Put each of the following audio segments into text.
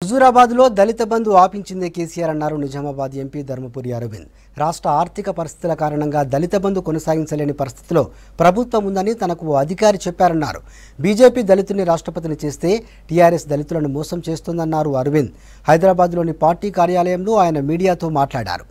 హుజూరాబాద్ లో దళిత బంధు ఆపించిందే కేసీఆర్ అన్నారు నిజామాబాద్ ఎంపీ ధర్మపురి అరవింద్ రాష్ట్ర ఆర్థిక పరిస్థితుల కారణంగా దళిత బంధు కొనసాగించలేని పరిస్థితిలో ప్రభుత్వం ఉందని తనకు ఓ అధికారి చెప్పారన్నారు బీజేపీ దళితుని రాష్ట్రపతిని చేస్తే టీఆర్ఎస్ దళితులను మోసం చేస్తోందన్నారు అరవింద్ హైదరాబాద్లోని పార్టీ కార్యాలయంలో ఆయన మీడియాతో మాట్లాడారు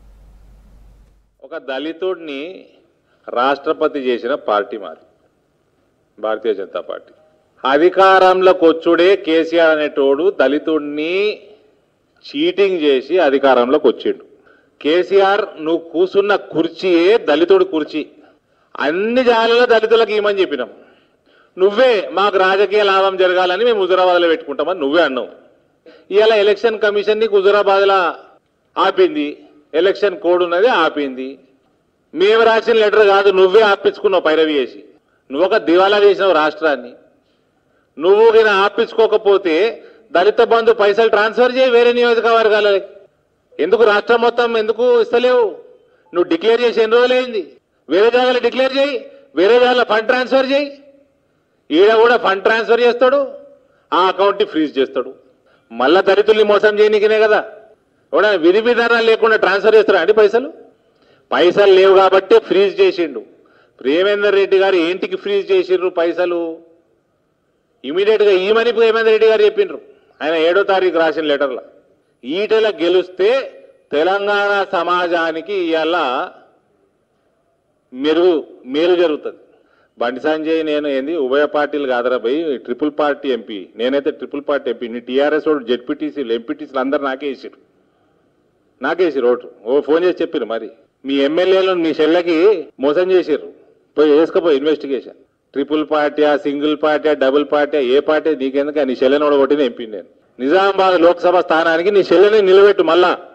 ఒక దళితుడిని రాష్ట్రపతి చేసిన పార్టీ మాది భారతీయ జనతా పార్టీ అధికారంలోకి వచ్చుడే కేసీఆర్ అనేటోడు దళితుడిని చీటింగ్ చేసి అధికారంలోకి వచ్చిండు కేసీఆర్ నువ్వు కూసున్న కుర్చీయే దళితుడి కుర్చీ అన్ని జాగాలలో దళితులకు ఇవ్వమని చెప్పినాం నువ్వే మాకు రాజకీయ లాభం జరగాలని మేము హుజురాబాద్లో పెట్టుకుంటామని నువ్వే అన్నావు ఇవాళ ఎలక్షన్ కమిషన్ నీకు హుజురాబాద్లో ఆపింది ఎలక్షన్ కోడ్ ఉన్నది ఆపింది మేము రాసిన లెటర్ కాదు నువ్వే ఆపించుకున్నావు పైరవి చేసి నువ్వు ఒక దివాలా చేసినావు రాష్ట్రాన్ని నువ్వు గిన ఆపించుకోకపోతే దళిత బంధు పైసలు ట్రాన్స్ఫర్ చేయి వేరే నియోజకవర్గాలకి ఎందుకు రాష్ట్రం మొత్తం ఎందుకు ఇస్తలేవు నువ్వు డిక్లేర్ చేసి ఎన్ని రోజులైంది వేరే జాగాలో డిక్లేర్ చేయి వేరే జాగాలో ఫండ్ ట్రాన్స్ఫర్ చేయి ఈడ కూడా ఫండ్ ట్రాన్స్ఫర్ చేస్తాడు ఆ అకౌంట్ని ఫ్రీజ్ చేస్తాడు మళ్ళా దళితుల్ని మోసం చేయనీకినే కదా కూడా విధి విధానాలు లేకుండా ట్రాన్స్ఫర్ చేస్తారా అండి పైసలు పైసలు లేవు కాబట్టి ఫ్రీజ్ చేసిండు ప్రేమేందర్ రెడ్డి గారు ఏంటికి ఫ్రీజ్ చేసిండ్రు పైసలు ఇమీడియట్ గా ఈమని ప్రేమేందర్ రెడ్డి గారు చెప్పిండ్రు ఆయన ఏడో తారీఖు రాసిన లెటర్లో ఈటెల గెలిస్తే తెలంగాణ సమాజానికి ఇవాళ మెరుగు మేలు జరుగుతుంది బండి సంజయ్ నేను ఏంది ఉభయ పార్టీలు కాదరా పోయి ట్రిపుల్ పార్టీ ఎంపీ నేనైతే ట్రిపుల్ పార్టీ ఎంపీ నీ టీఆర్ఎస్ వాడు జెడ్పీటీసీలు ఎంపీటీసీలు అందరు నాకే వేసారు నాకేసి రోడ్డు ఓ ఫోన్ చేసి చెప్పారు మరి మీ ఎమ్మెల్యేలు మీ చెల్లెకి మోసం చేసారు పోయి వేసుకపోయి ఇన్వెస్టిగేషన్ ట్రిపుల్ పార్టీయా సింగిల్ పార్టీయా డబుల్ పార్టీయా ఏ పార్టీ నీకెందుకు నీ చెల్లెని కూడా కొట్టిన ఎంపీ నేను నిజామాబాద్ లోక్సభ స్థానానికి నీ చెల్లెని నిలబెట్టు మళ్ళా